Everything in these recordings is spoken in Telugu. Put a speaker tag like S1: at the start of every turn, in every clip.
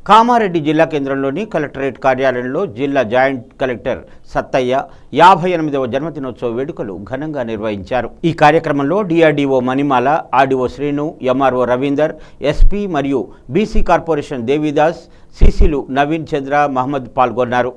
S1: కామారెడ్డి జిల్లా కేంద్రంలోని కలెక్టరేట్ కార్యాలయంలో జిల్లా జాయింట్ కలెక్టర్ సత్తయ్య యాభై ఎనిమిదవ జన్మదినోత్సవ వేడుకలు ఘనంగా నిర్వహించారు ఈ కార్యక్రమంలో DRDO Manimala RDO Srinu MRO Ravinder SP మరియు బీసీ కార్పొరేషన్ దేవిదాస్ సిసిలు నవీన్ చంద్ర మహమ్మద్ పాల్గొన్నారు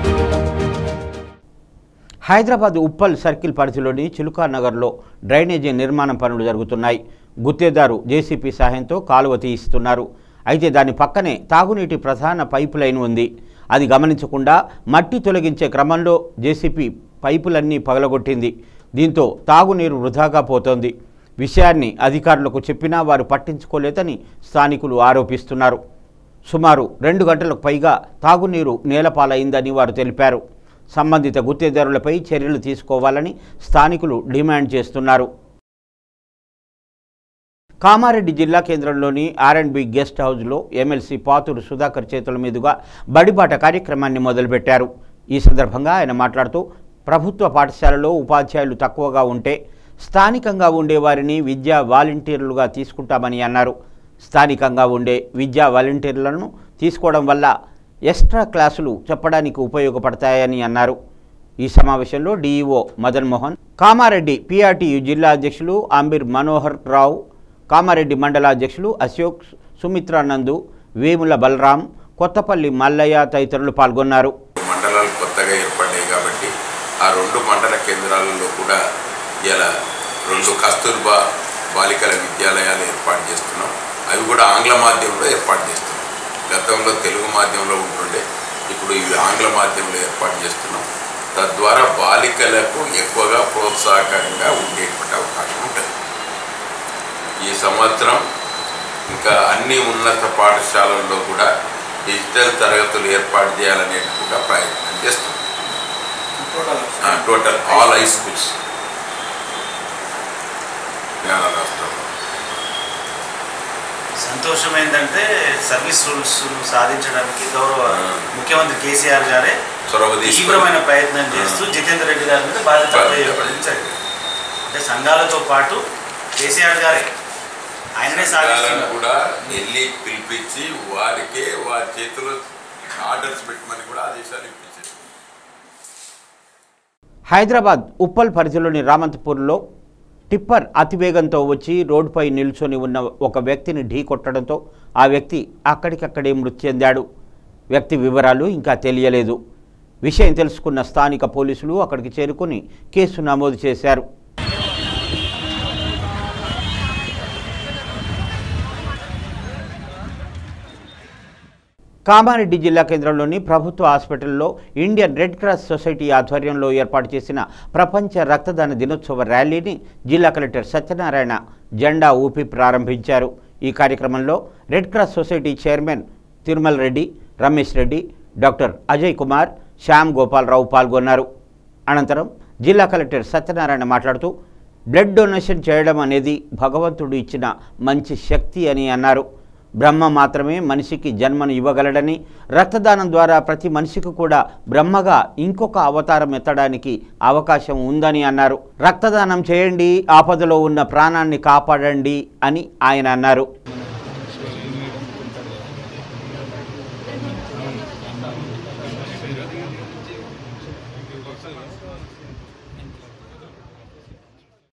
S1: హైదరాబాద్ ఉప్పల్ సర్కిల్ పరిధిలోని చిలుకా నగర్లో డ్రైనేజీ నిర్మాణం పనులు జరుగుతున్నాయి గుత్తేదారు జేసీపీ సహాయంతో కాలువ తీయిస్తున్నారు అయితే దాని పక్కనే తాగునీటి ప్రధాన పైపు లైన్ ఉంది అది గమనించకుండా మట్టి తొలగించే క్రమంలో జేసీపీ పైపులన్నీ పగలగొట్టింది దీంతో తాగునీరు వృధాగా పోతోంది విషయాన్ని అధికారులకు చెప్పినా వారు పట్టించుకోలేదని స్థానికులు ఆరోపిస్తున్నారు సుమారు రెండు గంటలకు పైగా తాగునీరు నేలపాలైందని వారు తెలిపారు సంబంధిత గుత్తేదారులపై చర్యలు తీసుకోవాలని స్థానికులు డిమాండ్ చేస్తున్నారు కామారెడ్డి జిల్లా కేంద్రంలోని ఆర్ఎండ్బి గెస్ట్ హౌస్లో ఎమ్మెల్సీ పాతూరు సుధాకర్ చేతుల మీదుగా బడిబాట కార్యక్రమాన్ని మొదలుపెట్టారు ఈ సందర్భంగా ఆయన మాట్లాడుతూ ప్రభుత్వ పాఠశాలలో ఉపాధ్యాయులు తక్కువగా ఉంటే స్థానికంగా ఉండే వారిని విద్యా వాలంటీర్లుగా తీసుకుంటామని అన్నారు స్థానికంగా ఉండే విద్యా వాలంటీర్లను తీసుకోవడం వల్ల ఎక్స్ట్రా క్లాసులు చెప్పడానికి ఉపయోగపడతాయని అన్నారు ఈ సమావేశంలో డీఈఓ మదన్ మోహన్ కామారెడ్డి పిఆర్టీయు జిల్లా అధ్యక్షులు ఆంబీర్ మనోహర్ రావు కామారెడ్డి మండల అధ్యక్షులు అశోక్ సుమిత్రానందు వేముల బలరాం కొత్తపల్లి మల్లయ్య తదితరులు పాల్గొన్నారు
S2: మండలాలు కొత్తగా ఏర్పడ్డాయి కాబట్టి ఆ రెండు మండల కేంద్రాలలో కూడా ఇలా రెండు కస్తూర్బా బాలికల విద్యాలయాలు ఏర్పాటు చేస్తున్నాం అవి కూడా ఆంగ్ల మాధ్యమంలో ఏర్పాటు చేస్తున్నాం గతంలో తెలుగు మాధ్యమంలో ఉంటుండే ఇప్పుడు ఇవి ఆంగ్ల మాధ్యమంలో ఏర్పాటు చేస్తున్నాం తద్వారా బాలికలకు ఎక్కువగా ప్రోత్సాహకంగా ఉండేటువంటి అవకాశం ఉంటుంది ఈ సంవత్సరం ఇంకా అన్ని ఉన్నత పాఠశాలల్లో కూడా డిజిటల్ తరగతులు ఏర్పాటు చేయాలనేది కూడా ప్రయత్నం చేస్తున్నాం total all high schools Telangana రాష్ట్రంలో
S3: సంతోషం ఏంటంటే సర్వీస్ రూల్స్ సాధించడానికి గౌరవ ముఖ్యమంత్రి కేసీఆర్ గారే
S2: చొరవ తీసుకొని
S3: తీవ్రమైన ప్రయత్నం చేస్తూ జితేందర్ రెడ్డి గారి మీద బాధ్యత
S2: బాధ్యత
S3: వేయబడింది జరిగింది. అంటే సంఘాలతో పాటు కేసీఆర్ గారే ఆయననే
S2: సంఘాలను
S3: సాధిస్తున్నారు
S2: కూడా వెళ్ళి పిలిపించి వారికే వారి చేతిలో ఆర్డర్స్ పెట్టమని కూడా ఆదేశాలు ఇప్పించారు
S1: హైదరాబాద్ ఉప్పల్ పరిధిలోని రామంతపూర్లో టిప్పర్ అతివేగంతో వచ్చి రోడ్డుపై నిల్చొని ఉన్న ఒక వ్యక్తిని ఢీకొట్టడంతో ఆ వ్యక్తి అక్కడికక్కడే మృతి చెందాడు వ్యక్తి వివరాలు ఇంకా తెలియలేదు విషయం తెలుసుకున్న స్థానిక పోలీసులు అక్కడికి చేరుకుని కేసు నమోదు చేశారు కామారెడ్డి జిల్లా కేంద్రంలోని ప్రభుత్వ హాస్పిటల్లో ఇండియన్ రెడ్ క్రాస్ సొసైటీ ఆధ్వర్యంలో ఏర్పాటు చేసిన ప్రపంచ రక్తదాన దినోత్సవ ర్యాలీని జిల్లా కలెక్టర్ సత్యనారాయణ జెండా ఊపి ప్రారంభించారు ఈ కార్యక్రమంలో Red Cross society chairman Tirumal Reddy Ramesh Reddy doctor Ajay Kumar Shyam Gopalarao పాల్గొన్నారు అనంతరం జిల్లా కలెక్టర్ సత్యనారాయణ మాట్లాడుతూ బ్లడ్ డొనేషన్ చేయడం అనేది భగవంతుడు ఇచ్చిన మంచి శక్తి అని అన్నారు బ్రహ్మ మాత్రమే మనిషికి జన్మను ఇవ్వగలడని రక్తదానం ద్వారా ప్రతి మనిషికి కూడా బ్రహ్మగా ఇంకొక అవతారం ఎత్తడానికి అవకాశం ఉందని అన్నారు రక్తదానం చేయండి ఆపదలో ఉన్న ప్రాణాన్ని కాపాడండి అని ఆయన అన్నారు